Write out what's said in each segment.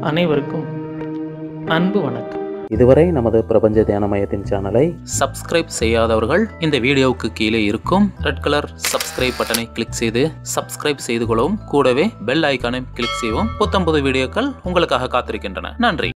அனைவருக்கும் அன்பு வணக்கம் இதுவரை நமது பிரபஞ்ச தியான மையத்தின் சேனலை சப்ஸ்கிரைப் செய்யாதவர்கள் இந்த வீடியோவுக்கு கீழே இருக்கும் ரெட் கலர் சப்ஸ்கிரைப் பட்டனை கிளிக் செய்து சப்ஸ்கிரைப் செய்து கொள்ளவும் கூடவே பெல் ஐக்கானை கிளிக் செய்யவும் புத்தம்புது வீடியோக்கள் உங்களுக்காக காத்திருக்கின்றன நன்றி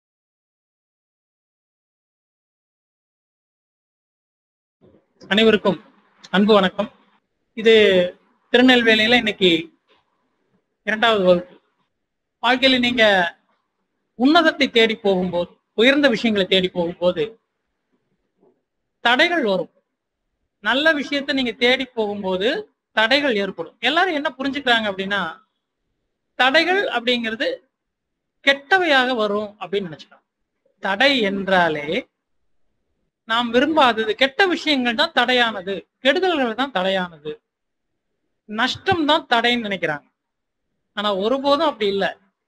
அனைவருக்கும் அன்பு வணக்கம் இது திருநெல்வேலியில இன்னைக்கு இரண்டாவது வகுப்பு வாழ்க்கையில நீங்க உன்னதத்தை தேடி போகும்போது உயர்ந்த விஷயங்களை தேடி போகும்போது தடைகள் வரும் நல்ல விஷயத்தை நீங்க தேடி போகும்போது தடைகள் ஏற்படும் எல்லாரும் என்ன புரிஞ்சுக்கிறாங்க அப்படின்னா தடைகள் அப்படிங்கிறது கெட்டவையாக வரும் அப்படின்னு நினைச்சுக்கிறாங்க தடை என்றாலே நாம் விரும்பாதது கெட்ட விஷயங்கள் தான் தடையானது கெடுதல்கள் தான் தடையானது நஷ்டம் தான் தடைன்னு நினைக்கிறாங்க ஆனா ஒருபோதும் அப்படி இல்லை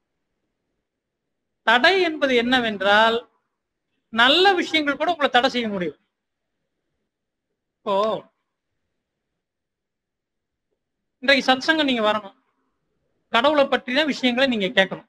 தடை என்பது என்னவென்றால் நல்ல விஷயங்கள் கூட உங்களை தடை செய்ய முடியும் இப்போ இன்றைக்கு சத்சங்கம் நீங்க வரணும் கடவுளை பற்றின விஷயங்களை நீங்க கேட்கணும்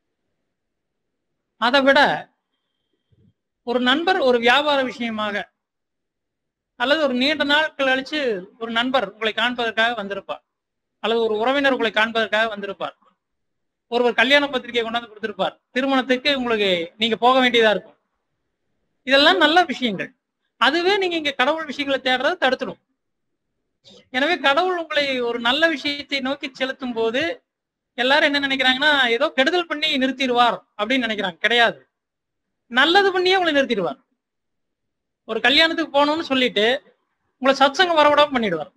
அதை விட ஒரு நண்பர் ஒரு வியாபார விஷயமாக அல்லது ஒரு நீண்ட நாட்கள் கழிச்சு ஒரு நண்பர் உங்களை காண்பதற்காக வந்திருப்பார் அல்லது ஒரு உறவினர் உங்களை காண்பதற்காக வந்திருப்பார் ஒருவர் கல்யாண பத்திரிகை கொண்டாந்து கொடுத்திருப்பார் திருமணத்துக்கு உங்களுக்கு நீங்க போக வேண்டியதா இருக்கும் இதெல்லாம் நல்ல விஷயங்கள் அதுவே நீங்க இங்க கடவுள் விஷயங்களை தேடுறதை தடுத்துடும் எனவே கடவுள் உங்களை ஒரு நல்ல விஷயத்தை நோக்கி செலுத்தும் போது எல்லாரும் என்ன நினைக்கிறாங்கன்னா ஏதோ கெடுதல் பண்ணி நிறுத்திடுவார் அப்படின்னு நினைக்கிறாங்க கிடையாது நல்லது பண்ணியே உங்களை நிறுத்திடுவார் ஒரு கல்யாணத்துக்கு போகணும்னு சொல்லிட்டு உங்களை சத்சங்கம் வரவிடாம பண்ணிடுவார்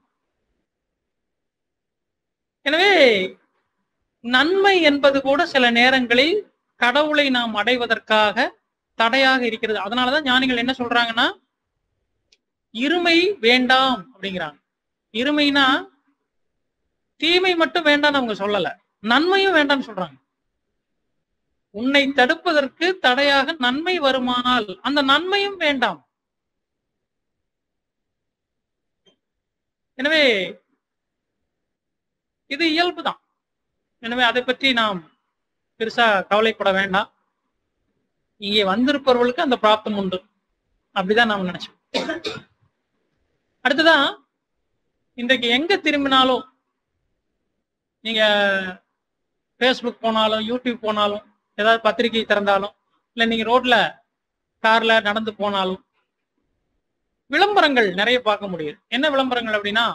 எனவே நன்மை என்பது கூட சில நேரங்களில் கடவுளை நாம் அடைவதற்காக தடையாக இருக்கிறது அதனாலதான் ஞானிகள் என்ன சொல்றாங்கன்னா இருமை வேண்டாம் அப்படிங்கிறாங்க இருமைனா தீமை மட்டும் வேண்டாம்னு அவங்க சொல்லல நன்மையும் வேண்டாம்னு சொல்றாங்க உன்னை தடுப்பதற்கு தடையாக நன்மை வருமானால் அந்த நன்மையும் வேண்டாம் எனவே இது இயல்புதான் எனவே அதை பற்றி நாம் பெருசா கவலைப்பட வேண்டாம் இங்கே வந்திருப்பவர்களுக்கு அந்த பிராப்தம் உண்டு அப்படிதான் நாம் நினைச்சோம் அடுத்ததான் இன்றைக்கு எங்க திரும்பினாலும் நீங்க ஃபேஸ்புக் போனாலும் யூடியூப் போனாலும் ஏதாவது பத்திரிகை திறந்தாலும் இல்லை நீங்க ரோட்ல கார்ல நடந்து போனாலும் விளம்பரங்கள் நிறைய பார்க்க முடியுது என்ன விளம்பரங்கள் அப்படின்னா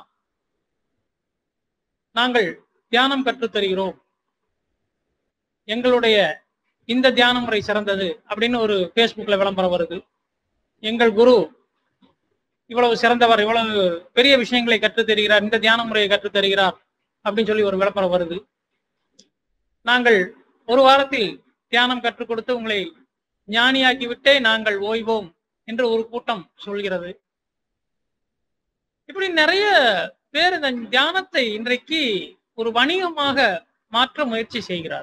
நாங்கள் தியானம் கற்றுத் தருகிறோம் எங்களுடைய இந்த தியான முறை சிறந்தது அப்படின்னு ஒரு ஃபேஸ்புக்ல விளம்பரம் வருது எங்கள் குரு இவ்வளவு சிறந்தவர் இவ்வளவு பெரிய விஷயங்களை கற்றுத் தருகிறார் இந்த தியான முறையை கற்றுத் தருகிறார் அப்படின்னு சொல்லி ஒரு விளம்பரம் வருது நாங்கள் ஒரு வாரத்தில் தியானம் கற்றுக் கொடுத்து உங்களை ஞானியாக்கி விட்டே நாங்கள் ஓய்வோம் என்று ஒரு கூட்டம் சொல்கிறது இப்படி நிறைய பேர் இந்த தியானத்தை இன்றைக்கு ஒரு வணிகமாக மாற்ற முயற்சி செய்கிறார்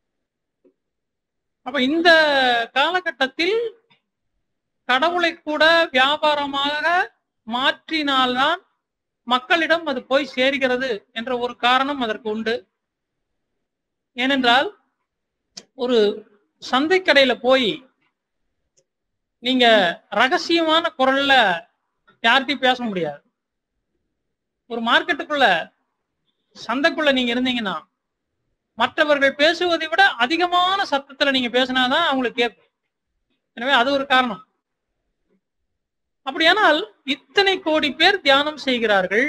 அப்ப இந்த காலகட்டத்தில் கடவுளை கூட வியாபாரமாக மாற்றினால்தான் மக்களிடம் அது போய் சேர்கிறது என்ற ஒரு காரணம் அதற்கு உண்டு ஏனென்றால் ஒரு சந்தை கடையில போய் நீங்க ரகசியமான குரல்ல யார்கிட்டயும் பேச முடியாது ஒரு மார்க்கெட்டுக்குள்ள சந்தைக்குள்ள நீங்க இருந்தீங்கன்னா மற்றவர்கள் பேசுவதை விட அதிகமான சத்தத்துல நீங்க பேசினாதான் அவங்களுக்கு கேட்கும் எனவே அது ஒரு காரணம் அப்படியானால் இத்தனை கோடி பேர் தியானம் செய்கிறார்கள்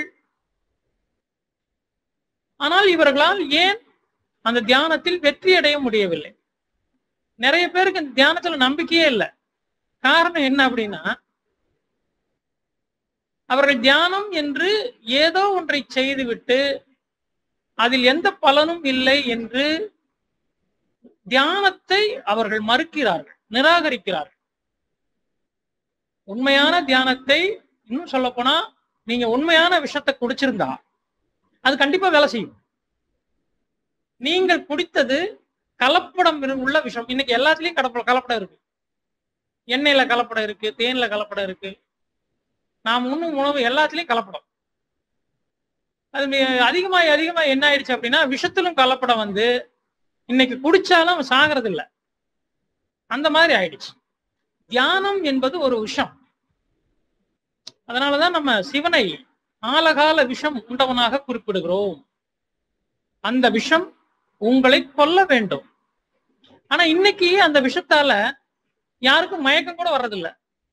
ஆனால் இவர்களால் ஏன் அந்த தியானத்தில் வெற்றி அடைய முடியவில்லை நிறைய பேருக்கு இந்த தியானத்துல நம்பிக்கையே இல்லை காரணம் என்ன அப்படின்னா அவர்கள் தியானம் என்று ஏதோ ஒன்றை செய்துவிட்டு அதில் எந்த பலனும் இல்லை என்று தியானத்தை அவர்கள் மறுக்கிறார்கள் நிராகரிக்கிறார்கள் உண்மையான தியானத்தை இன்னும் சொல்ல போனா நீங்க உண்மையான விஷத்தை குடிச்சிருந்தா அது கண்டிப்பா வேலை செய்யும் நீங்கள் குடித்தது கலப்படம் உள்ள விஷம் இன்னைக்கு எல்லாத்துலயும் கலப்படம் கலப்படம் இருக்கு எண்ணெயில கலப்படம் இருக்கு தேன்ல கலப்படம் இருக்கு நாம் உண்ணும் உணவு எல்லாத்துலயும் கலப்படம் அது மி- அதிகமாகி அதிகமாக என்ன ஆயிடுச்சு அப்படின்னா விஷத்திலும் கலப்படம் வந்து இன்னைக்கு குடிச்சாலும் அவன் சாகிறது இல்ல அந்த மாதிரி ஆயிடுச்சு தியானம் என்பது ஒரு விஷம் அதனாலதான் நம்ம சிவனை ஆலகால விஷம் உண்டவனாக குறிப்பிடுகிறோம் அந்த விஷம் உங்களை கொல்ல வேண்டும் ஆனா இன்னைக்கு அந்த விஷத்தால யாருக்கும் மயக்கம் கூட வர்றதில்லை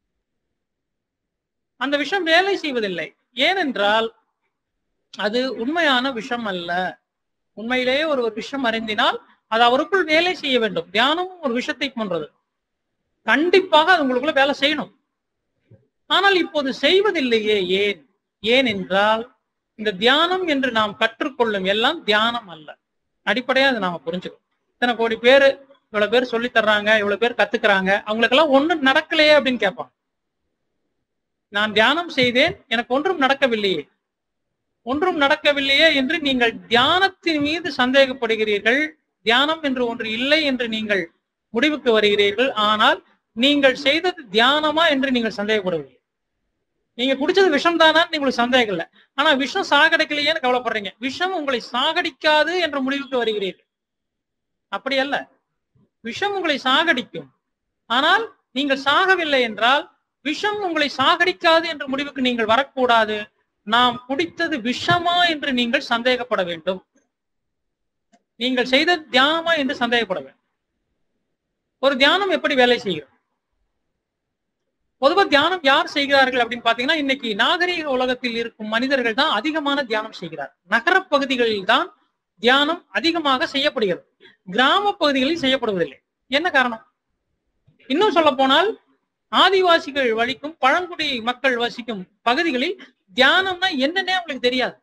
அந்த விஷம் வேலை செய்வதில்லை ஏனென்றால் அது உண்மையான விஷம் அல்ல உண்மையிலேயே ஒரு ஒரு விஷம் அறிந்தினால் அது அவருக்குள் வேலை செய்ய வேண்டும் தியானமும் ஒரு விஷத்தை போன்றது கண்டிப்பாக அது உங்களுக்குள்ள வேலை செய்யணும் ஆனால் இப்போது செய்வதில்லையே ஏன் ஏன் என்றால் இந்த தியானம் என்று நாம் கற்றுக்கொள்ளும் எல்லாம் தியானம் அல்ல அடிப்படையா அதை நாம புரிஞ்சுக்கணும் இத்தனை கோடி பேர் இவ்வளவு பேர் சொல்லி தர்றாங்க இவ்வளவு பேர் கத்துக்கிறாங்க அவங்களுக்கெல்லாம் ஒண்ணும் நடக்கலையே அப்படின்னு கேட்பாங்க நான் தியானம் செய்தேன் எனக்கு ஒன்றும் நடக்கவில்லையே ஒன்றும் நடக்கவில்லையே என்று நீங்கள் தியானத்தின் மீது சந்தேகப்படுகிறீர்கள் தியானம் என்று ஒன்று இல்லை என்று நீங்கள் முடிவுக்கு வருகிறீர்கள் ஆனால் நீங்கள் செய்தது தியானமா என்று நீங்கள் சந்தேகப்படவில்லை நீங்க குடிச்சது விஷம் தானா உங்களுக்கு சந்தேகம் இல்லை ஆனா விஷம் சாகடிக்கலையேன்னு கவலைப்படுறீங்க விஷம் உங்களை சாகடிக்காது என்ற முடிவுக்கு வருகிறீர்கள் அப்படி அல்ல விஷம் உங்களை சாகடிக்கும் ஆனால் நீங்கள் சாகவில்லை என்றால் விஷம் உங்களை சாகடிக்காது என்ற முடிவுக்கு நீங்கள் வரக்கூடாது நாம் குடித்தது விஷமா என்று நீங்கள் சந்தேகப்பட வேண்டும் நீங்கள் செய்த தியானமா என்று சந்தேகப்பட வேண்டும் ஒரு தியானம் எப்படி வேலை செய்கிறது பொதுவா தியானம் யார் செய்கிறார்கள் அப்படின்னு பாத்தீங்கன்னா இன்னைக்கு நாகரீக உலகத்தில் இருக்கும் மனிதர்கள் தான் அதிகமான தியானம் செய்கிறார் நகர பகுதிகளில் தான் தியானம் அதிகமாக செய்யப்படுகிறது கிராம பகுதிகளில் செய்யப்படுவதில்லை என்ன காரணம் இன்னும் சொல்ல போனால் ஆதிவாசிகள் வழிக்கும் பழங்குடி மக்கள் வசிக்கும் பகுதிகளில் தியானம்னா என்னன்னே அவங்களுக்கு தெரியாது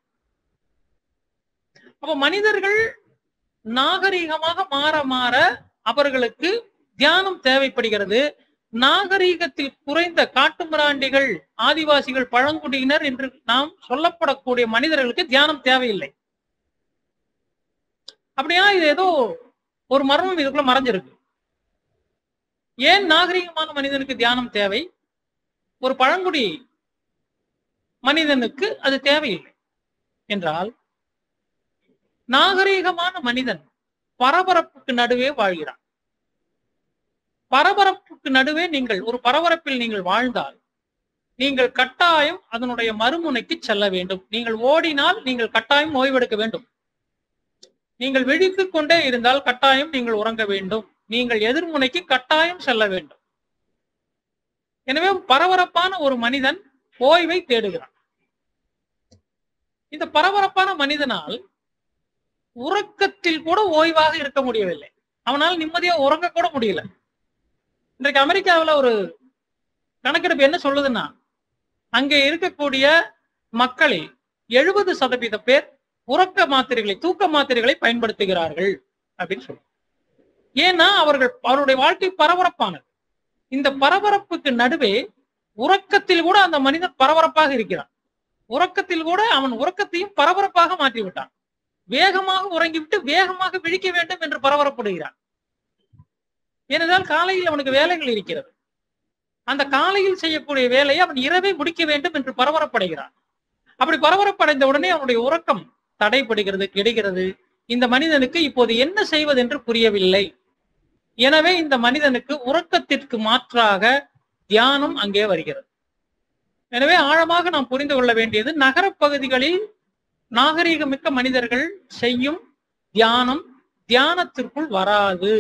அப்ப மனிதர்கள் நாகரீகமாக மாற மாற அவர்களுக்கு தியானம் தேவைப்படுகிறது நாகரீகத்தில் குறைந்த காட்டுமிராண்டிகள் ஆதிவாசிகள் பழங்குடியினர் என்று நாம் சொல்லப்படக்கூடிய மனிதர்களுக்கு தியானம் தேவையில்லை அப்படியா இது ஏதோ ஒரு மர்மம் இதுக்குள்ள மறைஞ்சிருக்கு ஏன் நாகரிகமான மனிதனுக்கு தியானம் தேவை ஒரு பழங்குடி மனிதனுக்கு அது தேவையில்லை என்றால் நாகரீகமான மனிதன் பரபரப்புக்கு நடுவே வாழ்கிறான் பரபரப்புக்கு நடுவே நீங்கள் ஒரு பரபரப்பில் நீங்கள் வாழ்ந்தால் நீங்கள் கட்டாயம் அதனுடைய மறுமுனைக்கு செல்ல வேண்டும் நீங்கள் ஓடினால் நீங்கள் கட்டாயம் ஓய்வெடுக்க வேண்டும் நீங்கள் விழித்துக் கொண்டே இருந்தால் கட்டாயம் நீங்கள் உறங்க வேண்டும் நீங்கள் எதிர்முனைக்கு கட்டாயம் செல்ல வேண்டும் எனவே பரபரப்பான ஒரு மனிதன் ஓய்வை தேடுகிறான் இந்த பரபரப்பான மனிதனால் உறக்கத்தில் கூட ஓய்வாக இருக்க முடியவில்லை அவனால் நிம்மதியா உறங்க கூட முடியல இன்றைக்கு அமெரிக்காவில் ஒரு கணக்கெடுப்பு என்ன சொல்லுதுன்னா அங்கே இருக்கக்கூடிய மக்களில் எழுபது சதவீத பேர் உறக்க மாத்திரைகளை தூக்க மாத்திரைகளை பயன்படுத்துகிறார்கள் அப்படின்னு சொல்லுவாங்க ஏன்னா அவர்கள் அவருடைய வாழ்க்கை பரபரப்பானது இந்த பரபரப்புக்கு நடுவே உறக்கத்தில் கூட அந்த மனிதன் பரபரப்பாக இருக்கிறான் உறக்கத்தில் கூட அவன் உறக்கத்தையும் பரபரப்பாக மாற்றி விட்டான் வேகமாக உறங்கிவிட்டு வேகமாக விழிக்க வேண்டும் என்று பரபரப்படுகிறான் ஏனென்றால் காலையில் அவனுக்கு வேலைகள் இருக்கிறது அந்த காலையில் செய்யக்கூடிய வேலையை அவன் இரவே முடிக்க வேண்டும் என்று பரபரப்படைகிறான் அப்படி பரபரப்படைந்த உடனே அவனுடைய உறக்கம் தடைப்படுகிறது கெடுகிறது இந்த மனிதனுக்கு இப்போது என்ன செய்வது என்று புரியவில்லை எனவே இந்த மனிதனுக்கு உறக்கத்திற்கு மாற்றாக தியானம் அங்கே வருகிறது எனவே ஆழமாக நாம் புரிந்து கொள்ள வேண்டியது நகரப் பகுதிகளில் நாகரீகமிக்க மனிதர்கள் செய்யும் தியானம் தியானத்திற்குள் வராது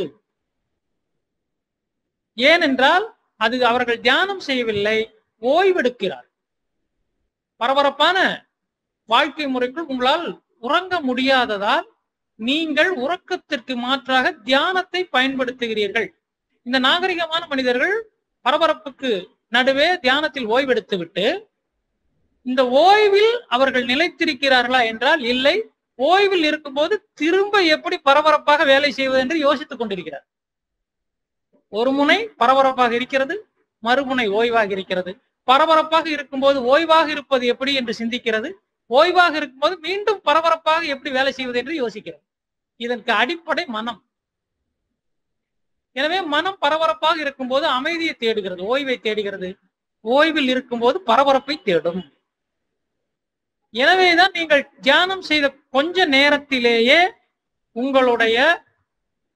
ஏனென்றால் அது அவர்கள் தியானம் செய்யவில்லை ஓய்வெடுக்கிறார் பரபரப்பான வாழ்க்கை முறைக்குள் உங்களால் உறங்க முடியாததால் நீங்கள் உறக்கத்திற்கு மாற்றாக தியானத்தை பயன்படுத்துகிறீர்கள் இந்த நாகரிகமான மனிதர்கள் பரபரப்புக்கு நடுவே தியானத்தில் ஓய்வெடுத்து விட்டு இந்த ஓய்வில் அவர்கள் நிலைத்திருக்கிறார்களா என்றால் இல்லை ஓய்வில் இருக்கும்போது திரும்ப எப்படி பரபரப்பாக வேலை செய்வது என்று யோசித்துக் கொண்டிருக்கிறார் ஒரு முனை பரபரப்பாக இருக்கிறது மறுமுனை ஓய்வாக இருக்கிறது பரபரப்பாக இருக்கும்போது ஓய்வாக இருப்பது எப்படி என்று சிந்திக்கிறது ஓய்வாக இருக்கும்போது மீண்டும் பரபரப்பாக எப்படி வேலை செய்வது என்று யோசிக்கிறது இதற்கு அடிப்படை மனம் எனவே மனம் பரபரப்பாக இருக்கும்போது அமைதியை தேடுகிறது ஓய்வை தேடுகிறது ஓய்வில் இருக்கும்போது பரபரப்பை தேடும் எனவேதான் நீங்கள் தியானம் செய்த கொஞ்ச நேரத்திலேயே உங்களுடைய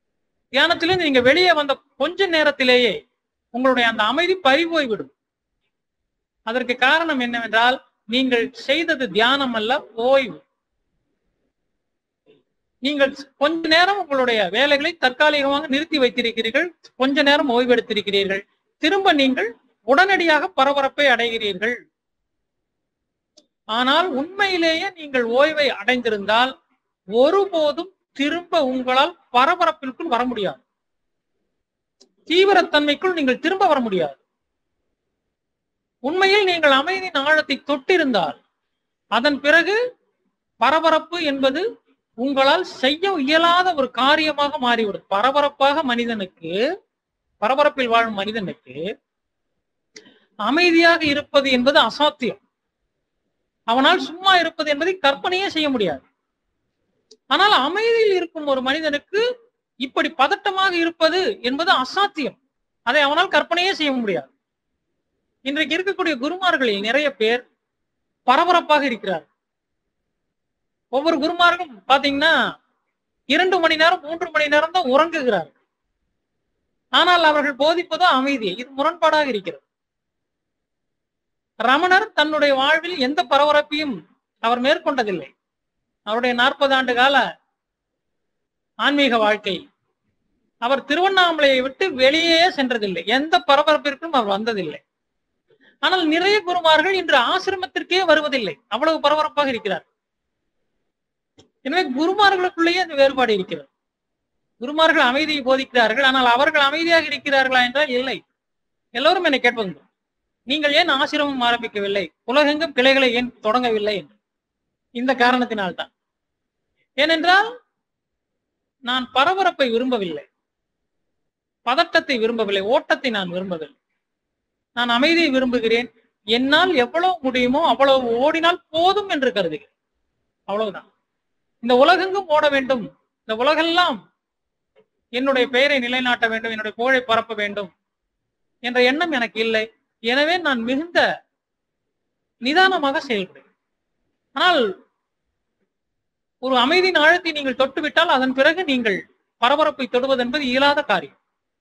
தியானத்திலிருந்து நீங்க வெளியே வந்த கொஞ்ச நேரத்திலேயே உங்களுடைய அந்த அமைதி பறி போய்விடும் அதற்கு காரணம் என்னவென்றால் நீங்கள் செய்தது தியானம் அல்ல ஓய்வு நீங்கள் கொஞ்ச நேரம் உங்களுடைய வேலைகளை தற்காலிகமாக நிறுத்தி வைத்திருக்கிறீர்கள் கொஞ்ச நேரம் ஓய்வெடுத்திருக்கிறீர்கள் திரும்ப நீங்கள் உடனடியாக பரபரப்பை அடைகிறீர்கள் ஆனால் உண்மையிலேயே நீங்கள் ஓய்வை அடைந்திருந்தால் ஒருபோதும் திரும்ப உங்களால் பரபரப்பிற்குள் வர முடியாது தீவிரத்தன்மைக்குள் நீங்கள் திரும்ப வர முடியாது உண்மையில் நீங்கள் அமைதியின் ஆழத்தை தொட்டிருந்தால் அதன் பிறகு பரபரப்பு என்பது உங்களால் செய்ய இயலாத ஒரு காரியமாக மாறிவிடும் பரபரப்பாக மனிதனுக்கு பரபரப்பில் வாழும் மனிதனுக்கு அமைதியாக இருப்பது என்பது அசாத்தியம் அவனால் சும்மா இருப்பது என்பதை கற்பனையே செய்ய முடியாது ஆனால் அமைதியில் இருக்கும் ஒரு மனிதனுக்கு இப்படி பதட்டமாக இருப்பது என்பது அசாத்தியம் அதை அவனால் கற்பனையே செய்ய முடியாது இன்றைக்கு இருக்கக்கூடிய குருமார்களில் நிறைய பேர் பரபரப்பாக இருக்கிறார் ஒவ்வொரு குருமார்களும் பாத்தீங்கன்னா இரண்டு மணி நேரம் மூன்று மணி நேரம் தான் உறங்குகிறார் ஆனால் அவர்கள் போதிப்பதோ அமைதி இது முரண்பாடாக இருக்கிறது ரமணர் தன்னுடைய வாழ்வில் எந்த பரபரப்பையும் அவர் மேற்கொண்டதில்லை அவருடைய நாற்பது ஆண்டு கால ஆன்மீக வாழ்க்கை அவர் திருவண்ணாமலையை விட்டு வெளியே சென்றதில்லை எந்த பரபரப்பிற்கும் அவர் வந்ததில்லை ஆனால் நிறைய குருமார்கள் இன்று ஆசிரமத்திற்கே வருவதில்லை அவ்வளவு பரபரப்பாக இருக்கிறார் எனவே குருமார்களுக்குள்ளேயே அந்த வேறுபாடு இருக்கிறது குருமார்கள் அமைதியை போதிக்கிறார்கள் ஆனால் அவர்கள் அமைதியாக இருக்கிறார்களா என்றால் இல்லை எல்லோரும் என்னை கேட்பது நீங்கள் ஏன் ஆசிரமம் ஆரம்பிக்கவில்லை உலகெங்கும் கிளைகளை ஏன் தொடங்கவில்லை என்று இந்த காரணத்தினால்தான் ஏனென்றால் நான் பரபரப்பை விரும்பவில்லை பதட்டத்தை விரும்பவில்லை ஓட்டத்தை நான் விரும்பவில்லை நான் அமைதியை விரும்புகிறேன் என்னால் எவ்வளவு முடியுமோ அவ்வளவு ஓடினால் போதும் என்று கருதுகிறேன் அவ்வளவுதான் இந்த உலகெங்கும் ஓட வேண்டும் இந்த உலகெல்லாம் என்னுடைய பெயரை நிலைநாட்ட வேண்டும் என்னுடைய புகழை பரப்ப வேண்டும் என்ற எண்ணம் எனக்கு இல்லை எனவே நான் மிகுந்த நிதானமாக செயல்படுகிறேன் ஆனால் ஒரு அமைதியின் ஆழத்தை நீங்கள் தொட்டுவிட்டால் அதன் பிறகு நீங்கள் பரபரப்பை தொடுவது என்பது இயலாத காரியம்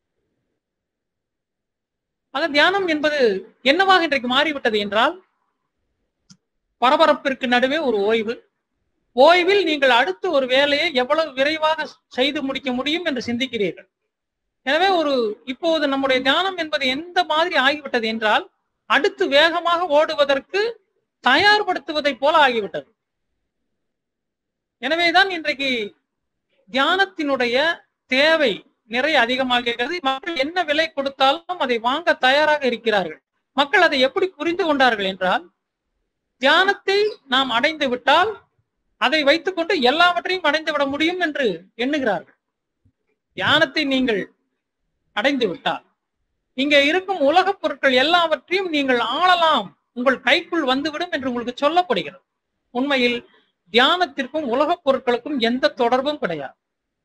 ஆக தியானம் என்பது என்னவாக இன்றைக்கு மாறிவிட்டது என்றால் பரபரப்பிற்கு நடுவே ஒரு ஓய்வு ஓய்வில் நீங்கள் அடுத்து ஒரு வேலையை எவ்வளவு விரைவாக செய்து முடிக்க முடியும் என்று சிந்திக்கிறீர்கள் எனவே ஒரு இப்போது நம்முடைய தியானம் என்பது எந்த மாதிரி ஆகிவிட்டது என்றால் அடுத்து வேகமாக ஓடுவதற்கு தயார்படுத்துவதை போல ஆகிவிட்டது எனவேதான் இன்றைக்கு தியானத்தினுடைய தேவை நிறைய அதிகமாக இருக்கிறது மக்கள் என்ன விலை கொடுத்தாலும் அதை வாங்க தயாராக இருக்கிறார்கள் மக்கள் அதை எப்படி புரிந்து கொண்டார்கள் என்றால் தியானத்தை நாம் அடைந்து விட்டால் அதை வைத்துக்கொண்டு எல்லாவற்றையும் அடைந்து விட முடியும் என்று எண்ணுகிறார்கள் தியானத்தை நீங்கள் அடைந்து விட்டால் இங்க இருக்கும் உலகப் பொருட்கள் எல்லாவற்றையும் நீங்கள் ஆளலாம் உங்கள் கைக்குள் வந்துவிடும் என்று உங்களுக்கு சொல்லப்படுகிறது உண்மையில் தியானத்திற்கும் உலகப் பொருட்களுக்கும் எந்த தொடர்பும் கிடையாது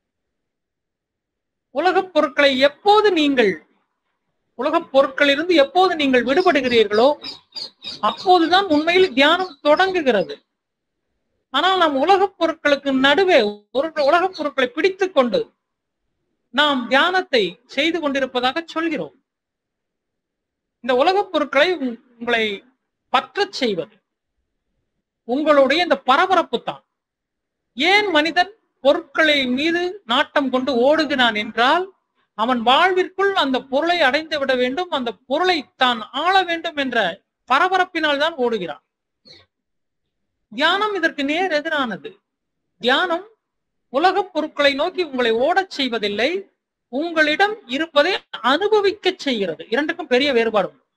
உலகப் பொருட்களை எப்போது நீங்கள் உலகப் பொருட்களிலிருந்து எப்போது நீங்கள் விடுபடுகிறீர்களோ அப்போதுதான் உண்மையில் தியானம் தொடங்குகிறது ஆனால் நாம் உலகப் பொருட்களுக்கு நடுவே ஒரு உலகப் பொருட்களை பிடித்துக் கொண்டு நாம் தியானத்தை செய்து கொண்டிருப்பதாக சொல்கிறோம் இந்த உலகப் பொருட்களை உங்- உங்களை பற்றச் செய்வது உங்களுடைய இந்த பரபரப்பு தான் ஏன் மனிதன் பொருட்களை மீது நாட்டம் கொண்டு ஓடுகிறான் என்றால் அவன் வாழ்விற்குள் அந்த பொருளை அடைந்து விட வேண்டும் அந்த பொருளை தான் ஆள வேண்டும் என்ற பரபரப்பினால் தான் ஓடுகிறான் தியானம் இதற்கு நேர் எதிரானது தியானம் உலகப் பொருட்களை நோக்கி உங்களை ஓடச் செய்வதில்லை உங்களிடம் இருப்பதை அனுபவிக்கச் செய்கிறது இரண்டுக்கும் பெரிய வேறுபாடு உண்டு.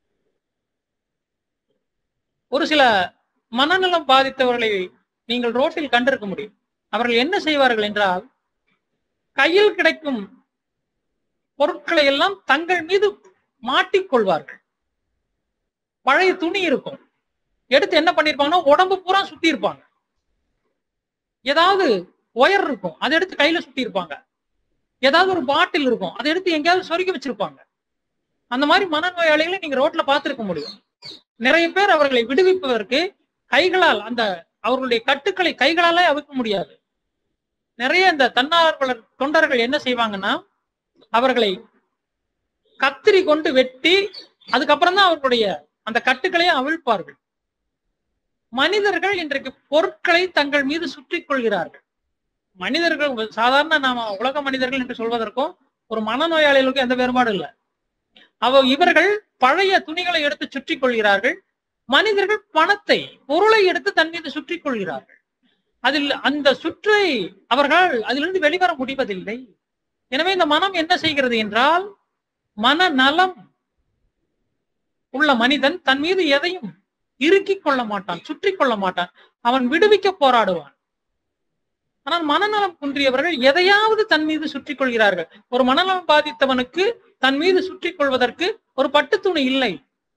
ஒரு சில மனநலம் பாதித்தவர்களை நீங்கள் ரோட்டில் கண்டிருக்க முடியும் அவர்கள் என்ன செய்வார்கள் என்றால் கையில் கிடைக்கும் பொருட்களை எல்லாம் தங்கள் மீது மாட்டிக்கொள்வார்கள் பழைய துணி இருக்கும் எடுத்து என்ன பண்ணிருப்பாங்கன்னா உடம்பு பூரா சுத்தி இருப்பாங்க ஏதாவது ஒயர் இருக்கும் அதை எடுத்து கையில சுத்தி இருப்பாங்க ஏதாவது ஒரு பாட்டில் இருக்கும் அதை எடுத்து எங்கேயாவது சொருகி வச்சிருப்பாங்க அந்த மாதிரி மனநோயாளிகளை நீங்க ரோட்ல பார்த்திருக்க முடியும் நிறைய பேர் அவர்களை விடுவிப்பதற்கு கைகளால் அந்த அவர்களுடைய கட்டுக்களை கைகளாலே அவிக்க முடியாது நிறைய இந்த தன்னார்வலர் தொண்டர்கள் என்ன செய்வாங்கன்னா அவர்களை கத்திரி கொண்டு வெட்டி அதுக்கப்புறம் தான் அவர்களுடைய அந்த கட்டுக்களையே அவிழ்ப்பார்கள் மனிதர்கள் இன்றைக்கு பொருட்களை தங்கள் மீது சுற்றி கொள்கிறார்கள் மனிதர்கள் சாதாரண நாம உலக மனிதர்கள் என்று சொல்வதற்கும் ஒரு மனநோயாளிகளுக்கும் எந்த வேறுபாடும் இல்லை அவ இவர்கள் பழைய துணிகளை எடுத்து சுற்றி கொள்கிறார்கள் மனிதர்கள் பணத்தை பொருளை எடுத்து தன் மீது சுற்றி கொள்கிறார்கள் அதில் அந்த சுற்றை அவர்கள் அதிலிருந்து வெளிவர முடிவதில்லை எனவே இந்த மனம் என்ன செய்கிறது என்றால் மனநலம் உள்ள மனிதன் தன் மீது எதையும் இறுக்கிக் கொள்ள மாட்டான் சுற்றி கொள்ள மாட்டான் அவன் விடுவிக்க போராடுவான் ஆனால் மனநலம் குன்றியவர்கள் எதையாவது தன் மீது சுற்றி கொள்கிறார்கள் ஒரு மனநலம் பாதித்தவனுக்கு தன் மீது சுற்றி கொள்வதற்கு ஒரு பட்டு துணி இல்லை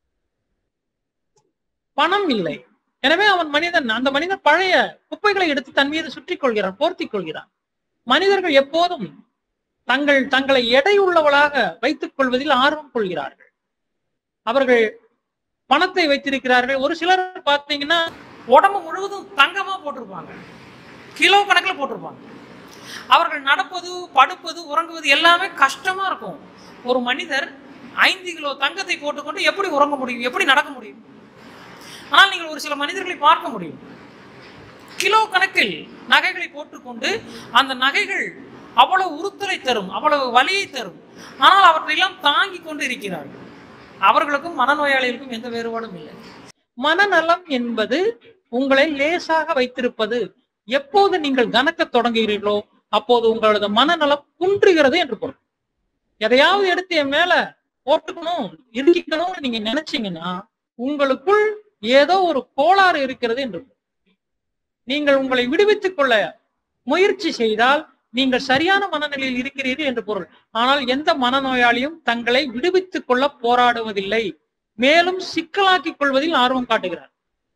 பணம் இல்லை எனவே அவன் மனிதன் அந்த மனிதன் பழைய குப்பைகளை எடுத்து தன் மீது சுற்றி கொள்கிறான் போர்த்தி கொள்கிறான் மனிதர்கள் எப்போதும் தங்கள் தங்களை எடை உள்ளவளாக வைத்துக் கொள்வதில் ஆர்வம் கொள்கிறார்கள் அவர்கள் பணத்தை வைத்திருக்கிறார்கள் ஒரு சிலர் பார்த்தீங்கன்னா உடம்பு முழுவதும் தங்கமா போட்டிருப்பாங்க கிலோ கணக்கில் போட்டிருப்பாங்க அவர்கள் நடப்பது படுப்பது உறங்குவது எல்லாமே கஷ்டமா இருக்கும் ஒரு மனிதர் ஐந்து கிலோ தங்கத்தை போட்டுக்கொண்டு எப்படி உறங்க முடியும் எப்படி நடக்க முடியும் ஆனால் நீங்கள் ஒரு சில மனிதர்களை பார்க்க முடியும் கிலோ கணக்கில் நகைகளை போட்டுக்கொண்டு அந்த நகைகள் அவ்வளவு உறுத்தலை தரும் அவ்வளவு வலியை தரும் ஆனால் அவற்றையெல்லாம் தாங்கி கொண்டு இருக்கிறார்கள் அவர்களுக்கும் மனநோயாளிகளுக்கும் எந்த வேறுபாடும் இல்லை மனநலம் என்பது உங்களை லேசாக வைத்திருப்பது எப்போது நீங்கள் கணக்க தொடங்குகிறீர்களோ அப்போது உங்களது மனநலம் குன்றுகிறது என்று பொருள் எதையாவது எடுத்து என் மேல போட்டுக்கணும் இருக்கிக்கணும் நீங்க நினைச்சீங்கன்னா உங்களுக்குள் ஏதோ ஒரு கோளாறு இருக்கிறது என்று பொருள். நீங்கள் உங்களை விடுவித்துக் கொள்ள முயற்சி செய்தால் நீங்கள் சரியான மனநிலையில் இருக்கிறீர்கள் என்று பொருள் ஆனால் எந்த மனநோயாளியும் தங்களை விடுவித்துக் கொள்ள போராடுவதில்லை மேலும் சிக்கலாக்கிக் கொள்வதில் ஆர்வம் காட்டுகிறார்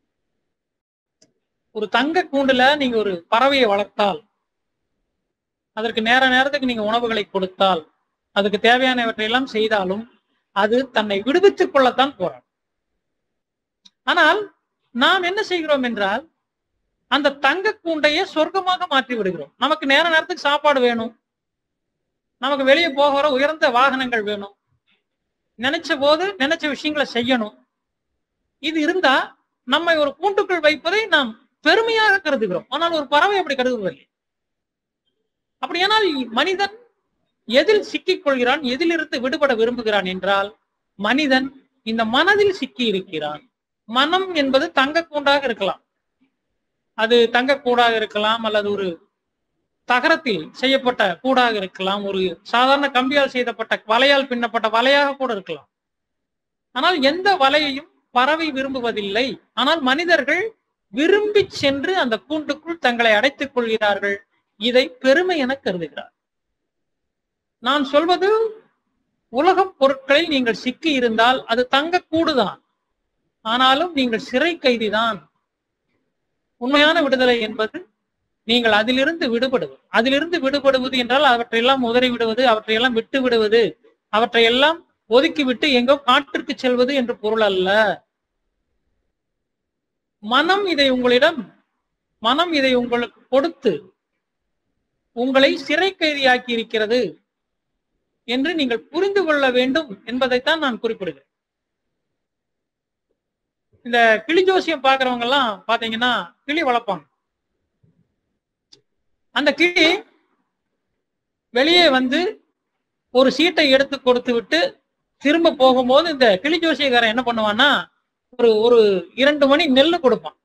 ஒரு தங்க கூண்டுல நீங்க ஒரு பறவையை வளர்த்தால் அதற்கு நேர நேரத்துக்கு நீங்க உணவுகளை கொடுத்தால் அதுக்கு தேவையானவற்றை எல்லாம் செய்தாலும் அது தன்னை விடுவித்துக் கொள்ளத்தான் போராடும் ஆனால் நாம் என்ன செய்கிறோம் என்றால் அந்த தங்க கூண்டையே சொர்க்கமாக மாற்றி விடுகிறோம் நமக்கு நேர நேரத்துக்கு சாப்பாடு வேணும் நமக்கு வெளியே போக வர உயர்ந்த வாகனங்கள் வேணும் நினைச்ச போது நினைச்ச விஷயங்களை செய்யணும் இது இருந்தா நம்மை ஒரு கூண்டுக்குள் வைப்பதை நாம் பெருமையாக கருதுகிறோம் ஆனால் ஒரு பறவை அப்படி கருதுவதில்லை அப்படியானால் மனிதன் எதில் சிக்கிக் கொள்கிறான் எதிலிருந்து விடுபட விரும்புகிறான் என்றால் மனிதன் இந்த மனதில் சிக்கி இருக்கிறான் மனம் என்பது தங்க கூண்டாக இருக்கலாம் அது தங்க கூடாக இருக்கலாம் அல்லது ஒரு தகரத்தில் செய்யப்பட்ட கூடாக இருக்கலாம் ஒரு சாதாரண கம்பியால் செய்யப்பட்ட வலையால் பின்னப்பட்ட வலையாக கூட இருக்கலாம் ஆனால் எந்த வலையையும் பறவை விரும்புவதில்லை ஆனால் மனிதர்கள் விரும்பி சென்று அந்த கூண்டுக்குள் தங்களை அடைத்துக் கொள்கிறார்கள் இதை பெருமை என கருதுகிறார் நான் சொல்வது உலகப் பொருட்களில் நீங்கள் சிக்கி இருந்தால் அது தங்க கூடுதான் ஆனாலும் நீங்கள் சிறை கைதிதான் உண்மையான விடுதலை என்பது நீங்கள் அதிலிருந்து விடுபடுவது அதிலிருந்து விடுபடுவது என்றால் அவற்றையெல்லாம் உதறி விடுவது அவற்றையெல்லாம் விட்டு விடுவது அவற்றையெல்லாம் ஒதுக்கிவிட்டு எங்கோ காட்டிற்கு செல்வது என்று பொருள் அல்ல மனம் இதை உங்களிடம் மனம் இதை உங்களுக்கு கொடுத்து உங்களை சிறை கைதியாக்கி இருக்கிறது என்று நீங்கள் புரிந்து கொள்ள வேண்டும் என்பதைத்தான் நான் குறிப்பிடுகிறேன் இந்த கிளி ஜோசியம் பாக்குறவங்க எல்லாம் பாத்தீங்கன்னா கிளி வளர்ப்பாங்க அந்த கிளி வெளியே வந்து ஒரு சீட்டை எடுத்து கொடுத்து விட்டு திரும்ப போகும்போது இந்த கிளி ஜோசியக்காரன் என்ன பண்ணுவான்னா ஒரு ஒரு இரண்டு மணி நெல்லு கொடுப்பான்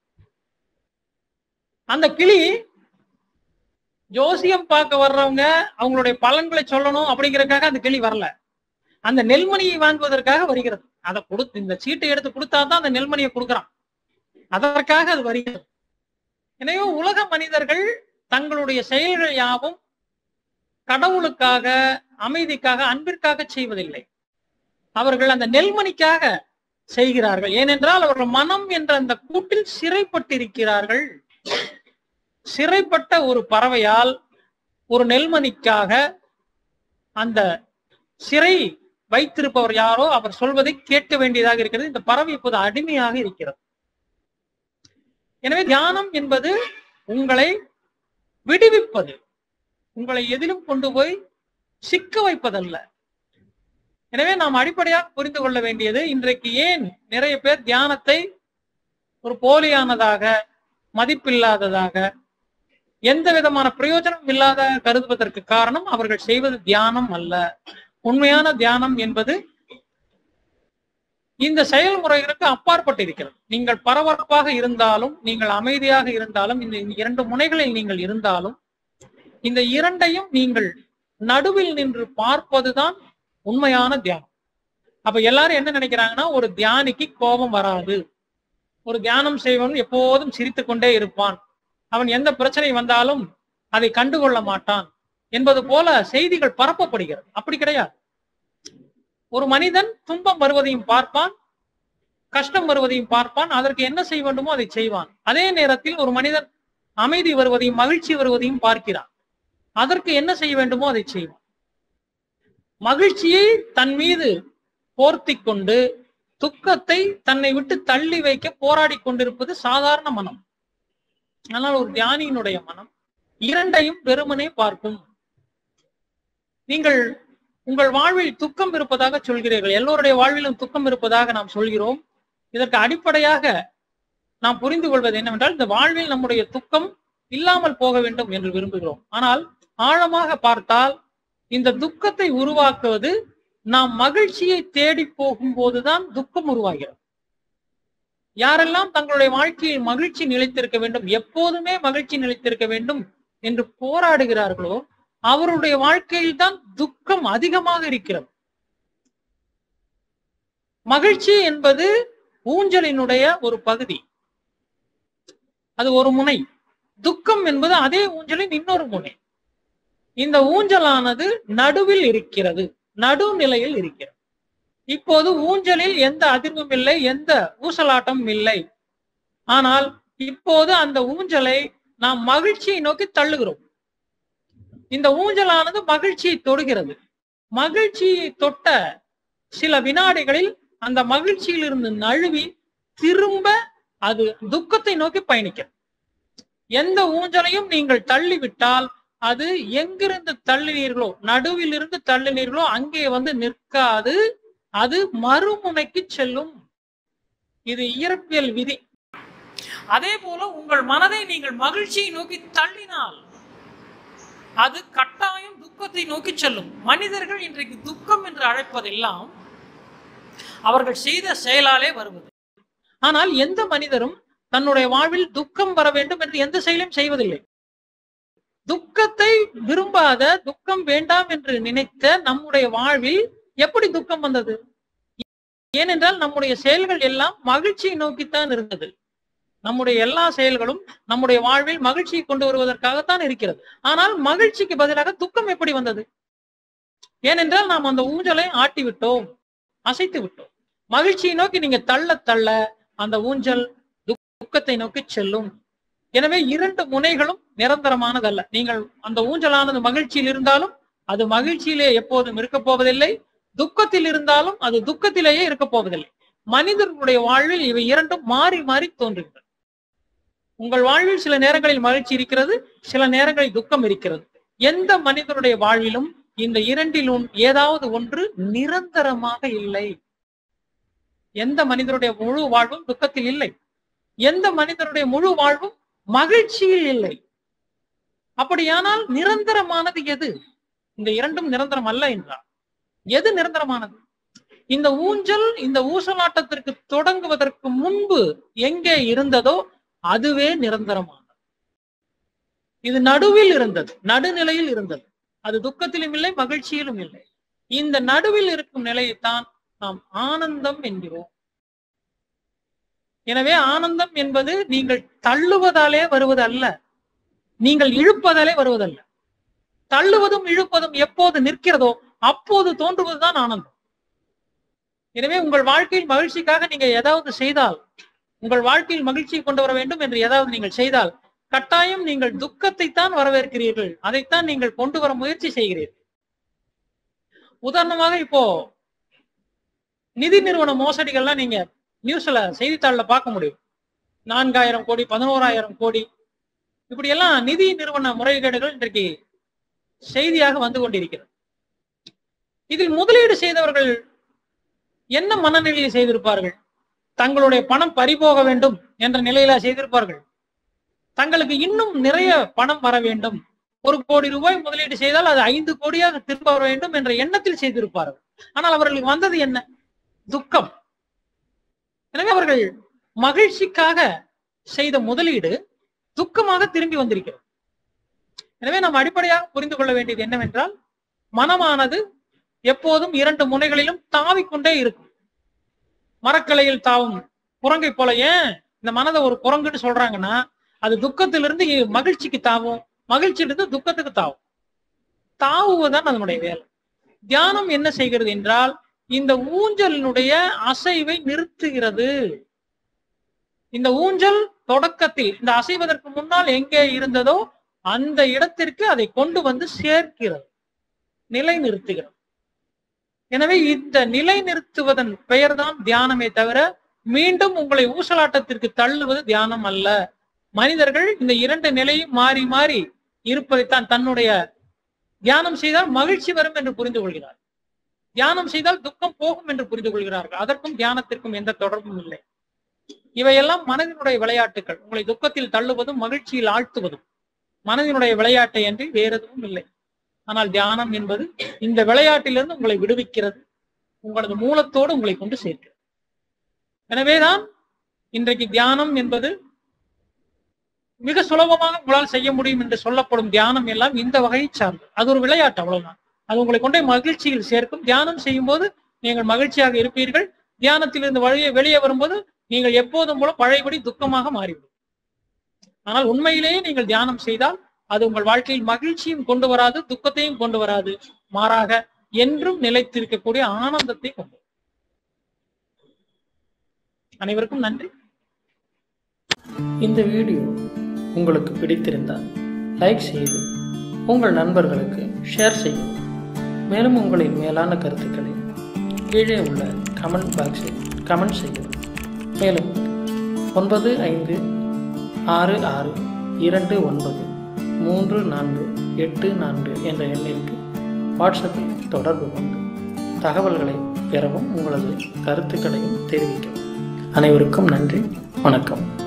அந்த கிளி ஜோசியம் பார்க்க வர்றவங்க அவங்களுடைய பலன்களை சொல்லணும் அப்படிங்கறதுக்காக அந்த கிளி வரல அந்த நெல்மணியை வாங்குவதற்காக வருகிறது அதை கொடுத்து இந்த சீட்டை எடுத்து கொடுத்தாதான் அந்த நெல்மணியை கொடுக்குறான் அதற்காக அது வருகிறது எனவே உலக மனிதர்கள் தங்களுடைய செயல்கள் யாவும் கடவுளுக்காக அமைதிக்காக அன்பிற்காக செய்வதில்லை அவர்கள் அந்த நெல்மணிக்காக செய்கிறார்கள் ஏனென்றால் அவர்கள் மனம் என்ற அந்த கூட்டில் சிறைப்பட்டிருக்கிறார்கள் சிறைப்பட்ட ஒரு பறவையால் ஒரு நெல்மணிக்காக அந்த சிறை வைத்திருப்பவர் யாரோ அவர் சொல்வதை கேட்க வேண்டியதாக இருக்கிறது இந்த பறவை இப்போது அடிமையாக இருக்கிறது எனவே தியானம் என்பது உங்களை விடுவிப்பது உங்களை எதிலும் கொண்டு போய் சிக்க வைப்பதல்ல எனவே நாம் அடிப்படையாக புரிந்து கொள்ள வேண்டியது இன்றைக்கு ஏன் நிறைய பேர் தியானத்தை ஒரு போலியானதாக மதிப்பில்லாததாக எந்த விதமான பிரயோஜனம் இல்லாத கருதுவதற்கு காரணம் அவர்கள் செய்வது தியானம் அல்ல உண்மையான தியானம் என்பது இந்த செயல்முறைகளுக்கு அப்பாற்பட்டு இருக்கிறது நீங்கள் பரபரப்பாக இருந்தாலும் நீங்கள் அமைதியாக இருந்தாலும் இந்த இரண்டு முனைகளில் நீங்கள் இருந்தாலும் இந்த இரண்டையும் நீங்கள் நடுவில் நின்று பார்ப்பதுதான் உண்மையான தியானம் அப்ப எல்லாரும் என்ன நினைக்கிறாங்கன்னா ஒரு தியானிக்கு கோபம் வராது ஒரு தியானம் செய்வன் எப்போதும் சிரித்து கொண்டே இருப்பான் அவன் எந்த பிரச்சனை வந்தாலும் அதை கண்டுகொள்ள மாட்டான் என்பது போல செய்திகள் பரப்பப்படுகிறது அப்படி கிடையாது ஒரு மனிதன் துன்பம் வருவதையும் பார்ப்பான் கஷ்டம் வருவதையும் பார்ப்பான் அதற்கு என்ன செய்ய வேண்டுமோ அதை செய்வான் அதே நேரத்தில் ஒரு மனிதன் அமைதி வருவதையும் மகிழ்ச்சி வருவதையும் பார்க்கிறான் அதற்கு என்ன செய்ய வேண்டுமோ அதை செய்வான் மகிழ்ச்சியை தன் மீது போர்த்தி கொண்டு துக்கத்தை தன்னை விட்டு தள்ளி வைக்க போராடி கொண்டிருப்பது சாதாரண மனம் ஆனால் ஒரு தியானியினுடைய மனம் இரண்டையும் வெறுமனே பார்க்கும் நீங்கள் உங்கள் வாழ்வில் துக்கம் இருப்பதாக சொல்கிறீர்கள் எல்லோருடைய வாழ்விலும் துக்கம் இருப்பதாக நாம் சொல்கிறோம் இதற்கு அடிப்படையாக நாம் புரிந்து கொள்வது என்னவென்றால் இந்த வாழ்வில் நம்முடைய துக்கம் இல்லாமல் போக வேண்டும் என்று விரும்புகிறோம் ஆனால் ஆழமாக பார்த்தால் இந்த துக்கத்தை உருவாக்குவது நாம் மகிழ்ச்சியை தேடி போகும்போதுதான் துக்கம் உருவாகிறது யாரெல்லாம் தங்களுடைய வாழ்க்கையில் மகிழ்ச்சி நிலைத்திருக்க வேண்டும் எப்போதுமே மகிழ்ச்சி நிலைத்திருக்க வேண்டும் என்று போராடுகிறார்களோ அவருடைய வாழ்க்கையில் தான் துக்கம் அதிகமாக இருக்கிறது மகிழ்ச்சி என்பது ஊஞ்சலினுடைய ஒரு பகுதி அது ஒரு முனை துக்கம் என்பது அதே ஊஞ்சலின் இன்னொரு முனை இந்த ஊஞ்சலானது நடுவில் இருக்கிறது நடுநிலையில் இருக்கிறது இப்போது ஊஞ்சலில் எந்த அதிர்வும் இல்லை எந்த ஊசலாட்டமும் இல்லை ஆனால் இப்போது அந்த ஊஞ்சலை நாம் மகிழ்ச்சியை நோக்கி தள்ளுகிறோம் இந்த ஊஞ்சலானது மகிழ்ச்சியை தொடுகிறது மகிழ்ச்சியை தொட்ட சில வினாடிகளில் அந்த மகிழ்ச்சியில் இருந்து நழுவி திரும்ப அது துக்கத்தை நோக்கி பயணிக்கிறது எந்த ஊஞ்சலையும் நீங்கள் தள்ளிவிட்டால் அது எங்கிருந்து தள்ளினீர்களோ நடுவில் இருந்து தள்ளினீர்களோ அங்கே வந்து நிற்காது அது மறுமுனைக்கு செல்லும் இது இயற்பியல் விதி அதே போல உங்கள் மனதை நீங்கள் மகிழ்ச்சியை நோக்கி தள்ளினால் அது கட்டாயம் துக்கத்தை நோக்கி செல்லும் மனிதர்கள் இன்றைக்கு துக்கம் என்று அழைப்பதெல்லாம் அவர்கள் செய்த செயலாலே வருவது ஆனால் எந்த மனிதரும் தன்னுடைய வாழ்வில் துக்கம் வர வேண்டும் என்று எந்த செயலையும் செய்வதில்லை துக்கத்தை விரும்பாத துக்கம் வேண்டாம் என்று நினைத்த நம்முடைய வாழ்வில் எப்படி துக்கம் வந்தது ஏனென்றால் நம்முடைய செயல்கள் எல்லாம் மகிழ்ச்சியை நோக்கித்தான் இருந்தது நம்முடைய எல்லா செயல்களும் நம்முடைய வாழ்வில் மகிழ்ச்சியை கொண்டு வருவதற்காகத்தான் இருக்கிறது ஆனால் மகிழ்ச்சிக்கு பதிலாக துக்கம் எப்படி வந்தது ஏனென்றால் நாம் அந்த ஊஞ்சலை ஆட்டி விட்டோம் அசைத்து விட்டோம் மகிழ்ச்சியை நோக்கி நீங்க தள்ள தள்ள அந்த ஊஞ்சல் துக்கத்தை நோக்கி செல்லும் எனவே இரண்டு முனைகளும் நிரந்தரமானதல்ல நீங்கள் அந்த ஊஞ்சலானது மகிழ்ச்சியில் இருந்தாலும் அது மகிழ்ச்சியிலே எப்போதும் இருக்க போவதில்லை துக்கத்தில் இருந்தாலும் அது துக்கத்திலேயே இருக்க போவதில்லை மனிதர்களுடைய வாழ்வில் இவை இரண்டும் மாறி மாறி தோன்றுகின்றன உங்கள் வாழ்வில் சில நேரங்களில் மகிழ்ச்சி இருக்கிறது சில நேரங்களில் துக்கம் இருக்கிறது எந்த மனிதனுடைய வாழ்விலும் இந்த இரண்டிலும் ஏதாவது ஒன்று நிரந்தரமாக இல்லை எந்த மனிதனுடைய முழு வாழ்வும் துக்கத்தில் இல்லை எந்த மனிதனுடைய முழு வாழ்வும் மகிழ்ச்சியில் இல்லை அப்படியானால் நிரந்தரமானது எது இந்த இரண்டும் நிரந்தரம் அல்ல என்றார் எது நிரந்தரமானது இந்த ஊஞ்சல் இந்த ஊசலாட்டத்திற்கு தொடங்குவதற்கு முன்பு எங்கே இருந்ததோ அதுவே நிரந்தரமானது இது நடுவில் இருந்தது நடுநிலையில் இருந்தது அது துக்கத்திலும் இல்லை மகிழ்ச்சியிலும் இல்லை இந்த நடுவில் இருக்கும் நிலையைத்தான் நாம் ஆனந்தம் என்கிறோம் எனவே ஆனந்தம் என்பது நீங்கள் தள்ளுவதாலே வருவது அல்ல நீங்கள் இழுப்பதாலே வருவதல்ல தள்ளுவதும் இழுப்பதும் எப்போது நிற்கிறதோ அப்போது தோன்றுவதுதான் ஆனந்தம் எனவே உங்கள் வாழ்க்கையில் மகிழ்ச்சிக்காக நீங்க ஏதாவது செய்தால் உங்கள் வாழ்க்கையில் மகிழ்ச்சியை கொண்டு வர வேண்டும் என்று ஏதாவது நீங்கள் செய்தால் கட்டாயம் நீங்கள் துக்கத்தை தான் வரவேற்கிறீர்கள் அதைத்தான் நீங்கள் கொண்டு வர முயற்சி செய்கிறீர்கள் உதாரணமாக இப்போ நிதி நிறுவன மோசடிகள்லாம் நீங்க நியூஸ்ல செய்தித்தாள்ல பார்க்க முடியும் நான்காயிரம் கோடி பதினோராயிரம் கோடி இப்படி எல்லாம் நிதி நிறுவன முறைகேடுகள் இன்றைக்கு செய்தியாக வந்து கொண்டிருக்கிறது இதில் முதலீடு செய்தவர்கள் என்ன மனநிலையில் செய்திருப்பார்கள் தங்களுடைய பணம் பறிபோக வேண்டும் என்ற நிலையில செய்திருப்பார்கள் தங்களுக்கு இன்னும் நிறைய பணம் வர வேண்டும் ஒரு கோடி ரூபாய் முதலீடு செய்தால் அது ஐந்து கோடியாக திரும்ப வர வேண்டும் என்ற எண்ணத்தில் செய்திருப்பார்கள் ஆனால் அவர்களுக்கு வந்தது என்ன துக்கம் எனவே அவர்கள் மகிழ்ச்சிக்காக செய்த முதலீடு துக்கமாக திரும்பி வந்திருக்கிறது எனவே நாம் அடிப்படையாக புரிந்து கொள்ள வேண்டியது என்னவென்றால் மனமானது எப்போதும் இரண்டு முனைகளிலும் தாவிக்கொண்டே இருக்கும் மரக்கிளையில் தாவும் குரங்கை போல ஏன் இந்த மனதை ஒரு குரங்குன்னு சொல்றாங்கன்னா அது துக்கத்திலிருந்து மகிழ்ச்சிக்கு தாவும் மகிழ்ச்சியிலிருந்து துக்கத்துக்கு தாவும் தாவுவதுதான் அதனுடைய வேலை தியானம் என்ன செய்கிறது என்றால் இந்த ஊஞ்சலினுடைய அசைவை நிறுத்துகிறது இந்த ஊஞ்சல் தொடக்கத்தில் இந்த அசைவதற்கு முன்னால் எங்கே இருந்ததோ அந்த இடத்திற்கு அதை கொண்டு வந்து சேர்க்கிறது நிலை நிறுத்துகிறது எனவே இந்த நிலை நிறுத்துவதன் பெயர்தான் தியானமே தவிர மீண்டும் உங்களை ஊசலாட்டத்திற்கு தள்ளுவது தியானம் அல்ல மனிதர்கள் இந்த இரண்டு நிலையும் மாறி மாறி இருப்பதைத்தான் தன்னுடைய தியானம் செய்தால் மகிழ்ச்சி வரும் என்று புரிந்து கொள்கிறார் தியானம் செய்தால் துக்கம் போகும் என்று புரிந்து கொள்கிறார்கள் அதற்கும் தியானத்திற்கும் எந்த தொடர்பும் இல்லை இவையெல்லாம் மனதினுடைய விளையாட்டுகள் உங்களை துக்கத்தில் தள்ளுவதும் மகிழ்ச்சியில் ஆழ்த்துவதும் மனதினுடைய விளையாட்டை அன்றி வேறு எதுவும் இல்லை ஆனால் தியானம் என்பது இந்த விளையாட்டிலிருந்து உங்களை விடுவிக்கிறது உங்களது மூலத்தோடு உங்களை கொண்டு சேர்க்கிறது எனவேதான் இன்றைக்கு தியானம் என்பது மிக சுலபமாக உங்களால் செய்ய முடியும் என்று சொல்லப்படும் தியானம் எல்லாம் இந்த வகையை சார்ந்து அது ஒரு விளையாட்டு அவ்வளவுதான் அது உங்களை கொண்டே மகிழ்ச்சியில் சேர்க்கும் தியானம் செய்யும் போது நீங்கள் மகிழ்ச்சியாக இருப்பீர்கள் தியானத்திலிருந்து வழியே வெளியே வரும்போது நீங்கள் எப்போதும் போல பழையபடி துக்கமாக மாறிவிடும் ஆனால் உண்மையிலேயே நீங்கள் தியானம் செய்தால் அது உங்கள் வாழ்க்கையில் மகிழ்ச்சியும் கொண்டு வராது துக்கத்தையும் கொண்டு வராது மாறாக என்றும் நிலைத்திருக்கக்கூடிய ஆனந்தத்தை கொண்டு வரும். அனைவருக்கும் நன்றி இந்த வீடியோ உங்களுக்கு பிடித்திருந்தால் லைக் செய்து உங்கள் நண்பர்களுக்கு ஷேர் செய்யவும் மேலும் உங்களின் மேலான கருத்துக்களை கீழே உள்ள கமெண்ட் பாக்ஸில் கமெண்ட் செய்யவும் மேலும் ஒன்பது ஐந்து ஆறு ஆறு இரண்டு ஒன்பது மூன்று நான்கு எட்டு நான்கு என்ற எண்ணிற்கு வாட்ஸ்அப்பில் தொடர்பு கொண்டு தகவல்களை பெறவும் உங்களது கருத்துக்களையும் தெரிவிக்கவும் அனைவருக்கும் நன்றி வணக்கம்